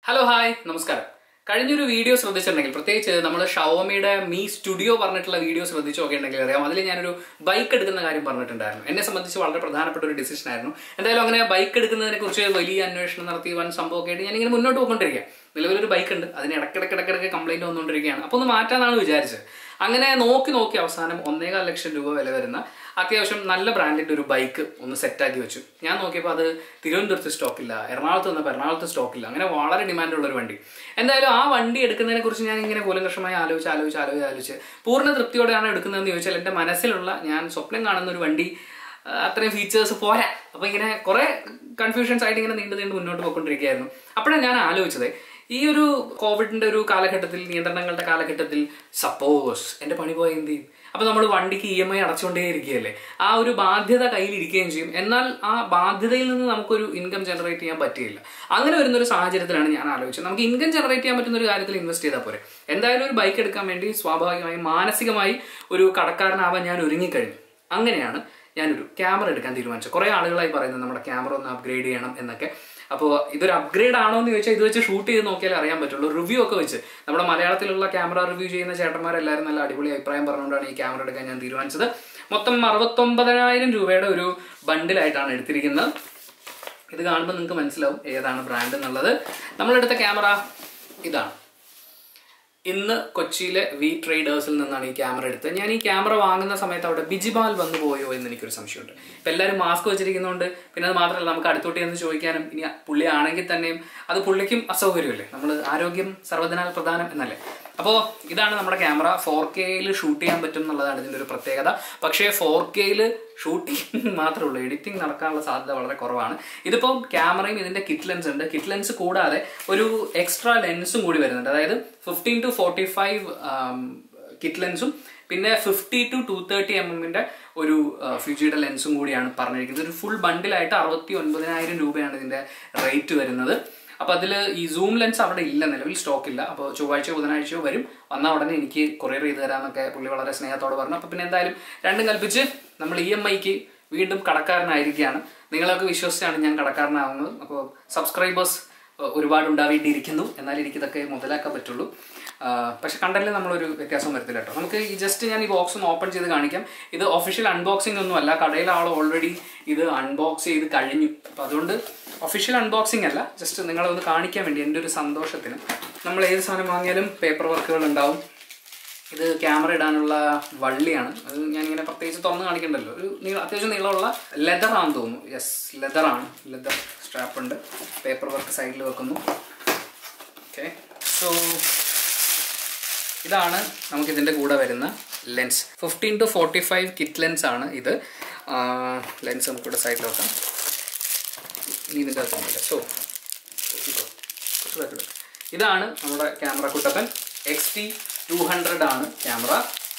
hello hi നമസ്കാരം കഴിഞ്ഞൊരു video ശ്രദ്ധിച്ചിട്ടുണ്ടെങ്കിൽ പ്രത്യേകിച്ച് നമ്മൾ ഷവോമിയുടെ മീ സ്റ്റുഡിയോ പറഞ്ഞിട്ടുള്ള വീഡിയോ ശ്രദ്ധിച്ചു നോക്കിയിട്ടുണ്ടെങ്കിൽ അറിയാം അതിൽ ഞാനൊരു ബൈക്ക് എടുക്കുന്ന കാര്യം പറഞ്ഞിട്ടുണ്ടായിരുന്നു എന്നെ സംബന്ധിച്ച് വളരെ പ്രധാനപ്പെട്ട ഒരു ഡിസിഷൻ ആയിരുന്നു എന്തായാലും അങ്ങനെ ബൈക്ക് എടുക്കുന്നതിനെ കുറിച്ച് വലിയ അന്വേഷണം നടത്തി വൻ സംഭവമൊക്കെ ആയിട്ട് ഞാനിങ്ങനെ മുന്നോട്ട് പോയിക്കൊണ്ടിരിക്കുക നിലവിലൊരു ബൈക്ക് ഉണ്ട് അതിന് ഇടയ്ക്കിടയ്ക്കിടയ്ക്കിടയ്ക്ക് കംപ്ലൈന്റ് വന്നുകൊണ്ടിരിക്കുകയാണ് അപ്പോൾ ഒന്ന് മാറ്റാനാണ് വിചാരിച്ചത് അങ്ങനെ നോക്കി നോക്കി അവസാനം ഒന്നേകാൽ ലക്ഷം രൂപ വില വരുന്ന അത്യാവശ്യം നല്ല ബ്രാൻഡിന്റെ ഒരു ബൈക്ക് ഒന്ന് സെറ്റാക്കി വെച്ചു ഞാൻ നോക്കിയപ്പോൾ അത് തിരുവനന്തപുരത്ത് സ്റ്റോക്കില്ല എറണാകുളത്ത് വന്നപ്പോൾ എറണാകുളത്ത് സ്റ്റോക്കില്ല അങ്ങനെ വളരെ ഡിമാൻഡുള്ള ഒരു വണ്ടി എന്തായാലും ആ വണ്ടി എടുക്കുന്നതിനെ കുറിച്ച് ഞാൻ ഇങ്ങനെ കൂലങ്കഷമായി ആലോചിച്ച് ആലോചിച്ച് ആലോചിച്ച് ആലോചിച്ച് പൂർണ്ണ തൃപ്തിയോടെയാണ് എടുക്കുന്നതെന്ന് ചോദിച്ചാൽ എൻ്റെ മനസ്സിലുള്ള ഞാൻ സ്വപ്നം കാണുന്ന ഒരു വണ്ടി ആ, അത്രയും ഫീച്ചേഴ്സ് പോരാ അപ്പൊ ഇങ്ങനെ കുറെ കൺഫ്യൂഷൻസ് ആയിട്ട് ഇങ്ങനെ നീണ്ടു നീണ്ടു മുന്നോട്ട് പോയിക്കൊണ്ടിരിക്കുകയായിരുന്നു അപ്പോഴാണ് ഞാൻ ആലോചിച്ചത് ഈ ഒരു കോവിഡിന്റെ ഒരു കാലഘട്ടത്തിൽ നിയന്ത്രണങ്ങളുടെ കാലഘട്ടത്തിൽ സപ്പോസ് എന്റെ പണി പോയ എന്ത് ചെയ്യും അപ്പൊ നമ്മൾ വണ്ടിക്ക് ഇ എം ഐ അടച്ചുകൊണ്ടേയിരിക്കുകയല്ലേ ആ ഒരു ബാധ്യത കയ്യിലിരിക്കുകയും ചെയ്യും എന്നാൽ ആ ബാധ്യതയിൽ നിന്ന് നമുക്കൊരു ഇൻകം ജനറേറ്റ് ചെയ്യാൻ പറ്റിയില്ല അങ്ങനെ വരുന്ന ഒരു സാഹചര്യത്തിലാണ് ഞാൻ ആലോചിച്ചത് നമുക്ക് ഇൻകം ജനറേറ്റ് ചെയ്യാൻ പറ്റുന്ന ഒരു കാര്യത്തിൽ ഇൻവെസ്റ്റ് ചെയ്താൽ പോരെ എന്തായാലും ഒരു ബൈക്ക് എടുക്കാൻ വേണ്ടി സ്വാഭാവികമായും മാനസികമായി ഒരു കടക്കാരനാവാൻ ഞാൻ ഒരുങ്ങിക്കഴിഞ്ഞു അങ്ങനെയാണ് ഞാനൊരു ക്യാമറ എടുക്കാൻ തീരുമാനിച്ചു കുറേ ആളുകളായി പറയുന്നത് നമ്മുടെ ക്യാമറ ഒന്ന് അപ്ഗ്രേഡ് ചെയ്യണം എന്നൊക്കെ അപ്പോൾ ഇതൊരു അപ്ഗ്രേഡ് ആണോ എന്ന് ചോദിച്ചാൽ ഇത് വെച്ച് ഷൂട്ട് ചെയ്ത് നോക്കിയാലേ അറിയാൻ പറ്റുള്ളൂ റിവ്യൂ ഒക്കെ വെച്ച് നമ്മുടെ മലയാളത്തിലുള്ള ക്യാമറ റിവ്യൂ ചെയ്യുന്ന ചേട്ടന്മാരെല്ലാവരും നല്ല അടിപൊളി അഭിപ്രായം പറഞ്ഞുകൊണ്ടാണ് ഈ ക്യാമറ എടുക്കാൻ ഞാൻ തീരുമാനിച്ചത് മൊത്തം അറുപത്തൊമ്പതിനായിരം രൂപയുടെ ഒരു ബണ്ടിലായിട്ടാണ് എടുത്തിരിക്കുന്നത് ഇത് കാണുമ്പോൾ നിങ്ങൾക്ക് മനസ്സിലാവും ഏതാണ് ബ്രാൻഡ് എന്നുള്ളത് നമ്മളെടുത്ത ക്യാമറ ഇതാണ് ഇന്ന് കൊച്ചിയിലെ വി ട്രേഡേഴ്സിൽ നിന്നാണ് ഈ ക്യാമറ എടുത്തത് ഞാൻ ഈ ക്യാമറ വാങ്ങുന്ന സമയത്ത് അവിടെ ബിജിബാൽ വന്നു പോയോ എന്ന് എനിക്കൊരു സംശയമുണ്ട് ഇപ്പം എല്ലാവരും മാസ്ക് വെച്ചിരിക്കുന്നതുകൊണ്ട് പിന്നെ അത് മാത്രമല്ല നമുക്ക് അടുത്തോട്ട് എന്ന് ചോദിക്കാനും ഇനി പുള്ളി ആണെങ്കിൽ തന്നെയും അത് പുള്ളിക്കും അസൗകര്യമല്ലേ നമ്മൾ ആരോഗ്യം സർവ്വതിനാൽ പ്രധാനം എന്നല്ലേ അപ്പോൾ ഇതാണ് നമ്മുടെ ക്യാമറ ഫോർ കെയിൽ ഷൂട്ട് ചെയ്യാൻ പറ്റും എന്നുള്ളതാണ് ഇതിൻ്റെ ഒരു പ്രത്യേകത പക്ഷേ ഫോർ കെയിൽ ഷൂട്ടിംഗ് മാത്രമേ ഉള്ളൂ എഡിറ്റിംഗ് നടക്കാനുള്ള സാധ്യത വളരെ കുറവാണ് ഇതിപ്പോൾ ക്യാമറയും ഇതിൻ്റെ കിറ്റ് ലെൻസ് ഉണ്ട് കിറ്റ് ലെൻസ് കൂടാതെ ഒരു എക്സ്ട്രാ ലെൻസും കൂടി വരുന്നുണ്ട് അതായത് fifteen to forty five kit ലെൻസും പിന്നെ fifty to two thirty M എമ്മിൻ്റെ ഒരു ഫ്യൂജിയുടെ ലെൻസും കൂടിയാണ് പറഞ്ഞിരിക്കുന്നത് ഒരു ഫുൾ ബണ്ടിലായിട്ട് അറുപത്തി ഒൻപതിനായിരം രൂപയാണ് ഇതിൻ്റെ റേറ്റ് വരുന്നത് അപ്പോൾ അതിൽ ഈ സൂം ലെൻസ് അവിടെ ഇല്ല നിലവിൽ സ്റ്റോക്ക് ഇല്ല അപ്പോൾ ചൊവ്വാഴ്ചയോ ബുധനാഴ്ചയോ വരും വന്നാൽ ഉടനെ എനിക്ക് കൊറിയർ ചെയ്ത് തരാമെന്നൊക്കെ പുള്ളി വളരെ സ്നേഹത്തോടെ പറഞ്ഞു അപ്പോൾ പിന്നെ എന്തായാലും രണ്ടും കൽപ്പിച്ച് നമ്മൾ ഇ എം ഐക്ക് വീണ്ടും കടക്കാരനായിരിക്കുകയാണ് നിങ്ങളൊക്കെ വിശ്വസിച്ചാണ് ഞാൻ കടക്കാരനാവുന്നത് അപ്പോൾ സബ്സ്ക്രൈബേഴ്സ് ഒരുപാട് ഉണ്ടാവേണ്ടിയിരിക്കുന്നു എന്നാൽ എനിക്കിതൊക്കെ മുതലാക്കാൻ പറ്റുള്ളൂ ആ, പക്ഷെ കണ്ടല്ലേ നമ്മളൊരു വ്യത്യാസം വരത്തില്ല കേട്ടോ നമുക്ക് ഈ ജസ്റ്റ് ഞാൻ ഈ ബോക്സ് ഒന്ന് ഓപ്പൺ ചെയ്ത് കാണിക്കാം ഇത് ഒഫീഷ്യൽ അൺബോക്സിംഗ് ഒന്നും അല്ല കടയിലെ ആൾ ഓൾറെഡി ഇത് അൺബോക്സ് ചെയ്ത് കഴിഞ്ഞു അപ്പം അതുകൊണ്ട് ഒഫീഷ്യൽ അൺബോക്സിംഗ് അല്ല ജസ്റ്റ് നിങ്ങളെ ഒന്ന് കാണിക്കാൻ വേണ്ടി എൻ്റെ ഒരു സന്തോഷത്തിന് നമ്മൾ ഏത് സാധനം വാങ്ങിയാലും പേപ്പർ വർക്കുകൾ ഉണ്ടാവും ഇത് ക്യാമറ ഇടാനുള്ള വള്ളിയാണ് അത് ഞാൻ ഇങ്ങനെ പ്രത്യേകിച്ച് തുറന്ന് കാണിക്കണ്ടല്ലോ ഒരു നീള അത്യാവശ്യം നീളമുള്ള ലെതർ ആണെന്ന് തോന്നുന്നു യെസ് ലെതറാണ് ലെതർ സ്ട്രാപ്പ് ഉണ്ട് പേപ്പർ വർക്ക് സൈഡിൽ വെക്കുന്നു ഓക്കെ സോ ഇതാണ് നമുക്ക് ഇതിൻ്റെ കൂടെ വരുന്ന lens fifteen to forty five kit lens ആണ് ഇത് ലെൻസ് നമുക്കിവിടെ സൈഡിൽ വെക്കാം ഇനി ഇതിൻ്റെ അകത്തൊന്നുമില്ല സോ ഇതാണ് നമ്മുടെ camera Kuttappan X T two hundred ആണ് ക്യാമറ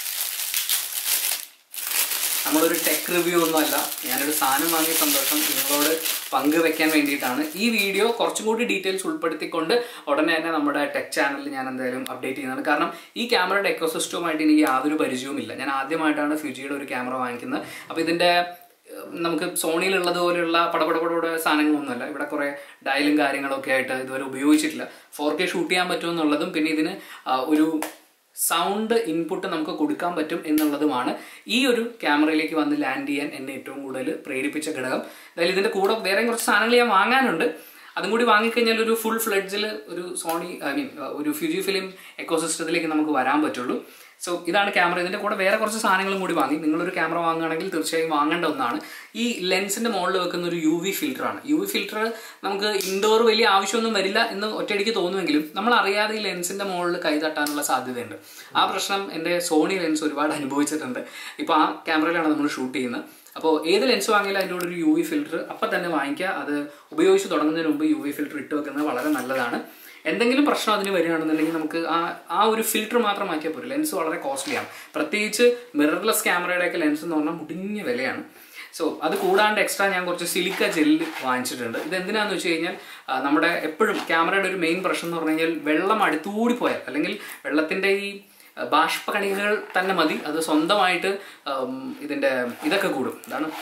നമ്മളൊരു ടെക് റിവ്യൂ ഒന്നുമല്ല ഞാനൊരു സാധനം വാങ്ങിയ സന്തോഷം നിങ്ങളോട് പങ്കുവെക്കാൻ വേണ്ടിയിട്ടാണ് ഈ വീഡിയോ കുറച്ചും കൂടി ഡീറ്റെയിൽസ് ഉൾപ്പെടുത്തിക്കൊണ്ട് ഉടനെ തന്നെ നമ്മുടെ ടെക് ചാനലിൽ ഞാൻ എന്തായാലും അപ്ഡേറ്റ് ചെയ്യുന്നതാണ് കാരണം ഈ ക്യാമറയുടെ എക്കോസിസ്റ്റവുമായിട്ട് എനിക്ക് യാതൊരു പരിചയവുമില്ല ഞാൻ ആദ്യമായിട്ടാണ് ഫ്യൂജിയുടെ ഒരു ക്യാമറ വാങ്ങിക്കുന്നത് അപ്പോൾ ഇതിൻ്റെ ഏഹ്, നമുക്ക് സോണിയിലുള്ളത് പോലെയുള്ള പടപടപടപട സാധനങ്ങളൊന്നുമല്ല ഇവിടെ കുറേ ഡയലും കാര്യങ്ങളൊക്കെ ആയിട്ട് ഇതുവരെ ഉപയോഗിച്ചിട്ടില്ല ഫോർ കെ ഷൂട്ട് ചെയ്യാൻ പറ്റുമെന്നുള്ളതും പിന്നെ ഇതിന് ആ, ഒരു സൗണ്ട് ഇൻപുട്ട് നമുക്ക് കൊടുക്കാൻ പറ്റും എന്നുള്ളതുമാണ് ഈ ഒരു ക്യാമറയിലേക്ക് വന്ന് ലാൻഡ് ചെയ്യാൻ എന്നെ ഏറ്റവും കൂടുതൽ പ്രേരിപ്പിച്ച ഘടകം അതായത് ഇതിന്റെ കൂടെ വേറെ കുറച്ച് സാധനങ്ങൾ ഞാൻ വാങ്ങാനുണ്ട് അതും കൂടി വാങ്ങിക്കഴിഞ്ഞാൽ ഒരു ഫുൾ ഫ്ലെഡ്ജിൽ ഒരു സോണി ഐ മീൻ ഒരു ഫ്യൂജി ഫിലിം എക്കോസിസ്റ്റത്തിലേക്ക് നമുക്ക് വരാൻ പറ്റുള്ളൂ സോ ഇതാണ് ക്യാമറ ഇതിന്റെ കൂടെ വേറെ കുറച്ച് സാധനങ്ങളും കൂടി വാങ്ങി നിങ്ങളൊരു ക്യാമറ വാങ്ങുകയാണെങ്കിൽ തീർച്ചയായും വാങ്ങേണ്ട ഒന്നാണ് ഈ ലെൻസിന്റെ മുകളിൽ വെക്കുന്ന ഒരു യു വി ഫിൽറ്ററാണ് യു വി ഫിൽറ്റർ നമുക്ക് ഇൻഡോർ വലിയ ആവശ്യമൊന്നും വരില്ല എന്ന് ഒറ്റയടിക്ക് തോന്നുമെങ്കിലും നമ്മൾ അറിയാതെ ഈ ലെൻസിന്റെ മുകളിൽ കൈ തട്ടാനുള്ള സാധ്യതയുണ്ട് ആ പ്രശ്നം എൻ്റെ സോണി ലെൻസ് ഒരുപാട് അനുഭവിച്ചിട്ടുണ്ട് ഇപ്പോൾ ആ ക്യാമറയിലാണ് നമ്മൾ ഷൂട്ട് ചെയ്യുന്നത് അപ്പോൾ ഏത് ലെൻസ് വാങ്ങിയാലും അതിൻ്റെ കൂടെ ഒരു യു വി ഫിൽറ്റർ അപ്പം തന്നെ വാങ്ങിക്കുക അത് ഉപയോഗിച്ച് തുടങ്ങുന്നതിന് മുമ്പ് യു വി ഫിൽറ്റർ ഇട്ട് വെക്കുന്നത് വളരെ നല്ലതാണ് എന്തെങ്കിലും പ്രശ്നം അതിന് വരികയാണെന്നുണ്ടെങ്കിൽ നമുക്ക് ആ ആ ഒരു ഫിൽറ്റർ മാത്രം മാറ്റിയാൽ പോരും ലെൻസ് വളരെ കോസ്റ്റ്ലിയാണ് പ്രത്യേകിച്ച് മിറർലെസ് ക്യാമറയുടെയൊക്കെ ലെൻസ് എന്ന് പറഞ്ഞാൽ മുടിഞ്ഞ വിലയാണ് സോ അത് കൂടാണ്ട് എക്സ്ട്രാ ഞാൻ കുറച്ച് സിലിക്ക ജെല്ല് വാങ്ങിച്ചിട്ടുണ്ട് ഇത് എന്തിനാന്ന് വെച്ച് കഴിഞ്ഞാൽ ആ, നമ്മുടെ എപ്പോഴും ക്യാമറയുടെ ഒരു മെയിൻ പ്രശ്നം എന്ന് പറഞ്ഞു കഴിഞ്ഞാൽ വെള്ളം അടുത്തുകൂടി പോയാൽ അല്ലെങ്കിൽ വെള്ളത്തിൻ്റെ ഈ ആ, ബാഷ്പകണികകൾ തന്നെ മതി അത് സ്വന്തമായിട്ട് ഉം, ഇതിൻ്റെ ഇതൊക്കെ കൂടും എന്താണ്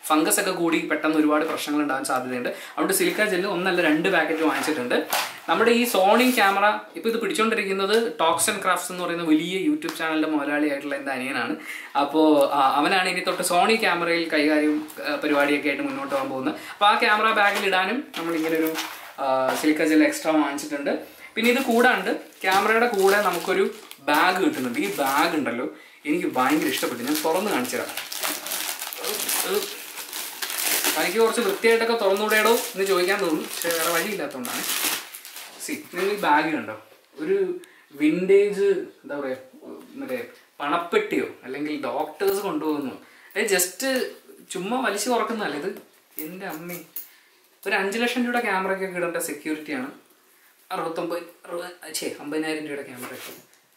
ഫംഗസ് ഒക്കെ കൂടി പെട്ടെന്ന് ഒരുപാട് പ്രശ്നങ്ങൾ ഉണ്ടാകാൻ സാധ്യതയുണ്ട് അതുകൊണ്ട് സിലിക്ക ജെല്ല് ഒന്നല്ല രണ്ട് പാക്കറ്റ് വാങ്ങിച്ചിട്ടുണ്ട് നമ്മുടെ ഈ സോണി ക്യാമറ ഇപ്പോൾ ഇത് പിടിച്ചുകൊണ്ടിരിക്കുന്നത് ടോക്സ് ആൻഡ് ക്രാഫ്റ്റ്സ് എന്ന് പറയുന്ന വലിയ യൂട്യൂബ് ചാനലിൻ്റെ മുതലാളിയായിട്ടുള്ള എൻ്റെ അനിയനാണ് അപ്പോൾ അവനാണ് ഇനി തൊട്ട് സോണി ക്യാമറയിൽ കൈകാര്യം ആ, പരിപാടിയൊക്കെ ആയിട്ട് മുന്നോട്ട് പോകാൻ പോകുന്നത് അപ്പോൾ ആ ക്യാമറ ബാഗിൽ ഇടാനും നമ്മളിങ്ങനെ ഒരു സിലിക്ക ജെൽ എക്സ്ട്രാ വാങ്ങിച്ചിട്ടുണ്ട് പിന്നെ ഇത് കൂടാണ്ട് ക്യാമറയുടെ കൂടെ നമുക്കൊരു ബാഗ് കിട്ടുന്നുണ്ട് ഈ ബാഗ് ഉണ്ടല്ലോ എനിക്ക് ഭയങ്കര ഇഷ്ടപ്പെട്ടു ഞാൻ തുറന്ന് കാണിച്ചു തരാം ഇത് തനിക്ക് കുറച്ച് വൃത്തിയായിട്ടൊക്കെ തുറന്നുകൂടെയോ എന്ന് ചോദിക്കാൻ തോന്നും പക്ഷേ വേറെ വഴിയില്ലാത്തതുകൊണ്ടാണ് സി നിങ്ങൾ ഈ ബാഗ് കണ്ടോ ഒരു വിൻറ്റേജ് എന്താ പറയുക മറ്റേ പണപ്പെട്ടിയോ അല്ലെങ്കിൽ ഡോക്ടേഴ്സ് കൊണ്ടുപോകുന്നു അത് ജസ്റ്റ് ചുമ്മാ വലിച്ചു തുറക്കുന്നതല്ല ഇത് എൻ്റെ അമ്മേ ഒരു അഞ്ച് ലക്ഷം രൂപയുടെ ക്യാമറയ്ക്കൊക്കെ ഇടേണ്ട സെക്യൂരിറ്റിയാണ് അറുപത്തൊമ്പത് അറുപത് ഛേ അമ്പതിനായിരം രൂപയുടെ ക്യാമറയൊക്കെ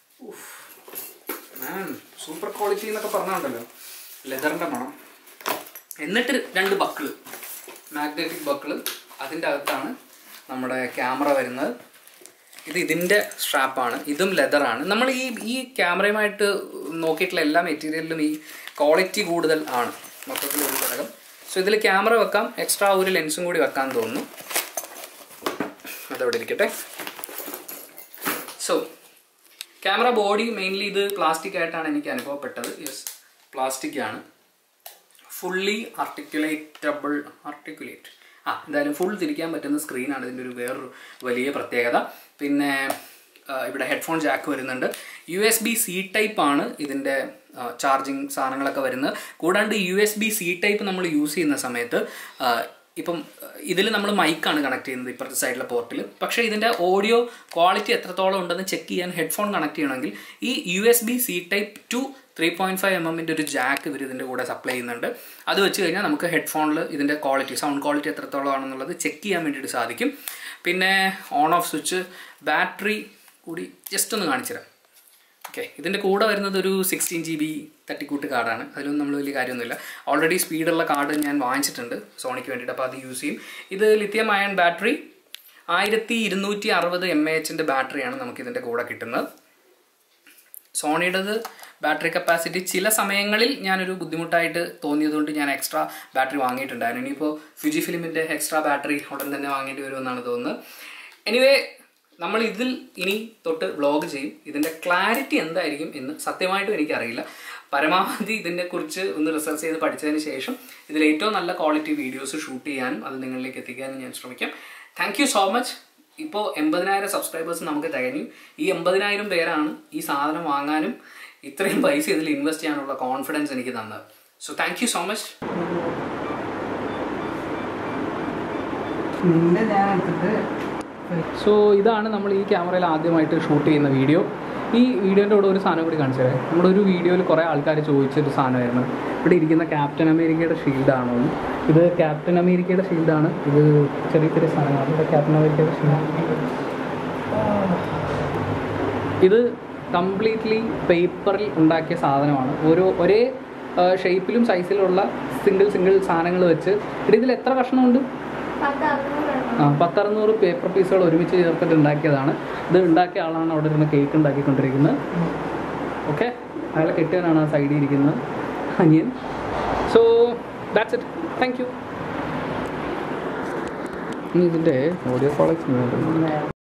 മാൻ സൂപ്പർ ക്വാളിറ്റി എന്നൊക്കെ പറഞ്ഞുണ്ടല്ലോ ലെതറിൻ്റെ മണം എന്നിട്ട് രണ്ട് ബക്കിള് മാഗ്നറ്റിക് ബക്കിള് അതിൻ്റെ അകത്താണ് നമ്മുടെ ക്യാമറ വരുന്നത് ഇത് ഇതിൻ്റെ സ്ട്രാപ്പാണ് ഇതും ലെതറാണ് നമ്മൾ ഈ ഈ ക്യാമറയുമായിട്ട് നോക്കിയിട്ടുള്ള എല്ലാ മെറ്റീരിയലിലും ഈ ക്വാളിറ്റി കൂടുതൽ ആണ് മൊത്തത്തിൽ ഒരു ഘടകം സോ ഇതിൽ ക്യാമറ വെക്കാം എക്സ്ട്രാ ഒരു ലെൻസും കൂടി വെക്കാൻ തോന്നുന്നു അതവിടെ ഇരിക്കട്ടെ സോ ക്യാമറ ബോഡി മെയിൻലി ഇത് പ്ലാസ്റ്റിക് ആയിട്ടാണ് എനിക്ക് അനുഭവപ്പെട്ടത് യെസ് പ്ലാസ്റ്റിക് ആണ് ഫുള്ളി ആർട്ടിക്കുലേറ്റബിൾ ആർട്ടിക്കുലേറ്റ് ആ എന്തായാലും ഫുൾ തിരിക്കാൻ പറ്റുന്ന സ്ക്രീനാണ് ഇതിൻ്റെ ഒരു വേറൊരു വലിയ പ്രത്യേകത പിന്നെ ആ, ഇവിടെ ഹെഡ്ഫോൺ ജാക്ക് വരുന്നുണ്ട് U S B C type ആണ് ഇതിൻ്റെ ചാർജിങ് സാധനങ്ങളൊക്കെ വരുന്നത് കൂടാണ്ട് U S B C type നമ്മൾ യൂസ് ചെയ്യുന്ന സമയത്ത് ആ, ഇപ്പം ഇതിൽ നമ്മൾ മൈക്കാണ് കണക്ട് ചെയ്യുന്നത് ഇപ്പുറത്തെ സൈഡിലെ പോർട്ടിൽ പക്ഷേ ഇതിൻ്റെ ഓഡിയോ ക്വാളിറ്റി എത്രത്തോളം ഉണ്ടെന്ന് ചെക്ക് ചെയ്യാൻ ഹെഡ്ഫോൺ കണക്ട് ചെയ്യണമെങ്കിൽ ഈ U S B C type to three point five M എമ്മിൻ്റെ ഒരു ജാക്ക് ഇവർ ഇതിൻ്റെ കൂടെ സപ്ലൈ ചെയ്യുന്നുണ്ട് അത് വെച്ച് കഴിഞ്ഞാൽ നമുക്ക് ഹെഡ്ഫോണിൽ ഇതിൻ്റെ ക്വാളിറ്റി സൗണ്ട് ക്വാളിറ്റി എത്രത്തോളം ആണെന്നുള്ളത് ചെക്ക് ചെയ്യാൻ വേണ്ടിയിട്ട് സാധിക്കും പിന്നെ ഓൺ ഓഫ് സ്വിച്ച് ബാറ്ററി കൂടി ജസ്റ്റ് ഒന്ന് കാണിച്ചു തരാം ഓക്കെ ഇതിൻ്റെ കൂടെ വരുന്നത് ഒരു സിക്സ്റ്റീൻ ജി ബി തട്ടിക്കൂട്ട് കാർഡാണ് അതിലൊന്നും നമ്മൾ വലിയ കാര്യമൊന്നുമില്ല ഓൾറെഡി സ്പീഡുള്ള കാർഡ് ഞാൻ വാങ്ങിച്ചിട്ടുണ്ട് സോണിക്ക് വേണ്ടിയിട്ട് അപ്പോൾ അത് യൂസ് ചെയ്യും ഇത് ലിത്യം അയൺ ബാറ്ററി ആയിരത്തി ഇരുന്നൂറ്റി അറുപത് എം എ എച്ചിൻ്റെ ബാറ്ററിയാണ് നമുക്കിതിൻ്റെ കൂടെ കിട്ടുന്നത് സോണിയുടേത് ബാറ്ററി കപ്പാസിറ്റി ചില സമയങ്ങളിൽ ഞാനൊരു ബുദ്ധിമുട്ടായിട്ട് തോന്നിയതുകൊണ്ട് ഞാൻ എക്സ്ട്രാ ബാറ്ററി വാങ്ങിയിട്ടുണ്ടായിരുന്നു ഇനിയിപ്പോൾ ഫിജി ഫിലിമിൻ്റെ എക്സ്ട്രാ ബാറ്ററി ഉടൻ തന്നെ വാങ്ങേണ്ടി വരുമെന്നാണ് തോന്നുന്നത് എനിവേ നമ്മൾ ഇതിൽ ഇനി തൊട്ട് വ്ളോഗ് ചെയ്യും ഇതിൻ്റെ ക്ലാരിറ്റി എന്തായിരിക്കും എന്ന് സത്യമായിട്ടും എനിക്കറിയില്ല പരമാവധി ഇതിനെക്കുറിച്ച് ഒന്ന് റിസർച്ച് ചെയ്ത് പഠിച്ചതിന് ശേഷം ഇതിൽ ഏറ്റവും നല്ല ക്വാളിറ്റി വീഡിയോസ് ഷൂട്ട് ചെയ്യാനും അത് നിങ്ങളിലേക്ക് എത്തിക്കാനും ഞാൻ ശ്രമിക്കാം താങ്ക് യു സോ മച്ച് ഇപ്പോൾ എൺപതിനായിരം സബ്സ്ക്രൈബേഴ്സ് നമുക്ക് തികഞ്ഞു ഈ എൺപതിനായിരം പേരാണ് ഈ സാധനം വാങ്ങാനും ഇത്രയും പൈസ ഇതിൽ ഇൻവെസ്റ്റ് ചെയ്യാനുള്ള കോൺഫിഡൻസ് എനിക്ക് തന്നത് so thank you so much നിന്റെ ഞാൻ എടുത്തിട്ട് സോ ഇതാണ് നമ്മൾ ഈ ക്യാമറയിൽ ആദ്യമായിട്ട് ഷൂട്ട് ചെയ്യുന്ന വീഡിയോ ഈ വീഡിയോൻ്റെ കൂടെ ഒരു സാധനം കൂടി കാണിച്ചു തരാം നമ്മുടെ ഒരു വീഡിയോയിൽ കുറേ ആൾക്കാർ ചോദിച്ചൊരു സാധനമായിരുന്നു ഇവിടെ ഇരിക്കുന്ന ക്യാപ്റ്റൻ അമേരിക്കയുടെ ഷീൽഡാണോ എന്ന് ഇത് ക്യാപ്റ്റൻ അമേരിക്കയുടെ ഷീൽഡാണ് ഇത് ചെറിയ ചെറിയ സാധനമാണ് ഇവിടെ ക്യാപ്റ്റൻ അമേരിക്കയുടെ ഷീൽഡ് ഇത് കംപ്ലീറ്റ്ലി പേപ്പറിൽ ഉണ്ടാക്കിയ സാധനമാണ് ഓരോ ഒരേ ഷേപ്പിലും സൈസിലുള്ള സിംഗിൾ സിംഗിൾ സാധനങ്ങൾ വെച്ച് ഇവിടെ ഇതിൽ എത്ര കഷ്ണമുണ്ട് ആ പത്തറുന്നൂറ് പേപ്പർ പീസുകൾ ഒരുമിച്ച് ചേർത്തിട്ട് ഉണ്ടാക്കിയതാണ് ഇത് ഉണ്ടാക്കിയ ആളാണ് അവിടെ ഇരുന്ന് കേക്ക് ഉണ്ടാക്കിക്കൊണ്ടിരിക്കുന്നത് ഓക്കെ അയാളെ കെട്ടിയവനാണ് ആ സൈഡിൽ ഇരിക്കുന്നത് അനിയൻ so that's it thank you ഇതിൻ്റെ ഓഡിയോ ക്വാളിറ്റി